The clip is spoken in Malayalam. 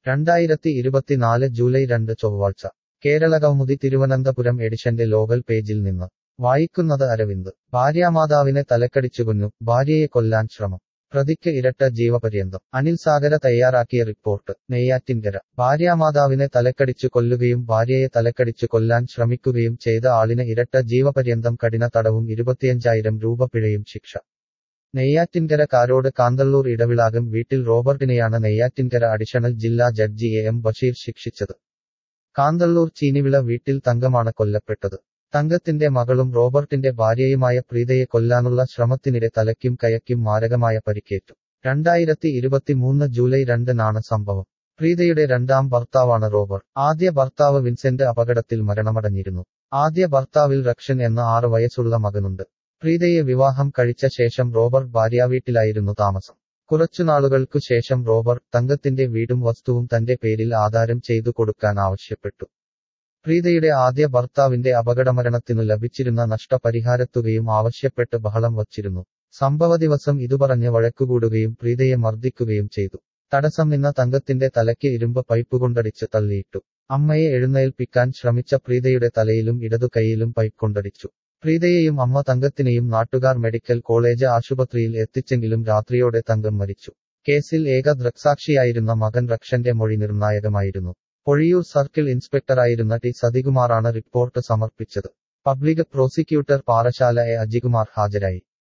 രണ്ടായിരത്തി ഇരുപത്തിനാല് ജൂലൈ രണ്ട് ചൊവ്വാഴ്ച കേരളകൗമുദി തിരുവനന്തപുരം എഡിഷന്റെ ലോകൽ പേജിൽ നിന്ന് വായിക്കുന്നത് അരവിന്ദ് ഭാര്യാമാതാവിനെ തലക്കടിച്ചുകൊന്നു ഭാര്യയെ കൊല്ലാൻ ശ്രമം പ്രതിക്ക് ഇരട്ട ജീവപര്യന്തം അനിൽ സാഗര തയ്യാറാക്കിയ റിപ്പോർട്ട് നെയ്യാറ്റിൻകര ഭാര്യാമാതാവിനെ തലക്കടിച്ചു കൊല്ലുകയും ഭാര്യയെ തലക്കടിച്ചു കൊല്ലാൻ ശ്രമിക്കുകയും ചെയ്ത ആളിന് ഇരട്ട ജീവപര്യന്തം കഠിന തടവും ഇരുപത്തിയഞ്ചായിരം രൂപ പിഴയും ശിക്ഷ നെയ്യാറ്റിൻകര കാരോട് കാന്തള്ളൂർ ഇടവിളാകം വീട്ടിൽ റോബർട്ടിനെയാണ് നെയ്യാറ്റിൻകര അഡീഷണൽ ജില്ലാ ജഡ്ജി എ എം ബഷീർ ശിക്ഷിച്ചത് കാന്തള്ളൂർ ചീനിവിള വീട്ടിൽ തങ്കമാണ് കൊല്ലപ്പെട്ടത് തങ്കത്തിന്റെ മകളും റോബർട്ടിന്റെ ഭാര്യയുമായ പ്രീതയെ കൊല്ലാനുള്ള ശ്രമത്തിനിടെ തലയ്ക്കും കയയ്ക്കും മാരകമായ പരിക്കേറ്റു രണ്ടായിരത്തി ഇരുപത്തിമൂന്ന് ജൂലൈ രണ്ടിനാണ് സംഭവം പ്രീതയുടെ രണ്ടാം ഭർത്താവാണ് റോബർട്ട് ആദ്യ ഭർത്താവ് വിൻസെന്റ് അപകടത്തിൽ മരണമടഞ്ഞിരുന്നു ആദ്യ ഭർത്താവിൽ റക്ഷൻ എന്ന ആറ് വയസ്സുള്ള മകനുണ്ട് പ്രീതയെ വിവാഹം കഴിച്ച ശേഷം റോബർട്ട് ഭാര്യാവീട്ടിലായിരുന്നു താമസം കുറച്ചുനാളുകൾക്കു ശേഷം റോബർട്ട് തങ്കത്തിന്റെ വീടും വസ്തുവും തന്റെ പേരിൽ ആധാരം ചെയ്തു കൊടുക്കാൻ ആവശ്യപ്പെട്ടു പ്രീതയുടെ ആദ്യ ഭർത്താവിന്റെ അപകടമരണത്തിനു ലഭിച്ചിരുന്ന നഷ്ടപരിഹാരത്തുകയും ആവശ്യപ്പെട്ട് ബഹളം വച്ചിരുന്നു സംഭവ ദിവസം ഇതുപറഞ്ഞ് വഴക്കുകൂടുകയും പ്രീതയെ മർദ്ദിക്കുകയും ചെയ്തു തടസ്സം നിന്ന തങ്കത്തിന്റെ തലയ്ക്ക് ഇരുമ്പ് പൈപ്പ് കൊണ്ടടിച്ച് തള്ളിയിട്ടു അമ്മയെ എഴുന്നേൽപ്പിക്കാൻ ശ്രമിച്ച പ്രീതയുടെ തലയിലും ഇടതു കൈയിലും പൈപ്പ് കൊണ്ടടിച്ചു പ്രീതയെയും അമ്മ തങ്കത്തിനെയും നാട്ടുകാർ മെഡിക്കൽ കോളേജ് ആശുപത്രിയിൽ എത്തിച്ചെങ്കിലും രാത്രിയോടെ തങ്കം മരിച്ചു കേസിൽ ഏക ദൃക്സാക്ഷിയായിരുന്ന മകൻ റക്ഷന്റെ മൊഴി നിർണായകമായിരുന്നു പൊഴിയൂർ സർക്കിൾ ഇൻസ്പെക്ടറായിരുന്ന ടി സതികുമാറാണ് റിപ്പോർട്ട് സമർപ്പിച്ചത് public prosecutor Parassala A Ajikumar ഹാജരായി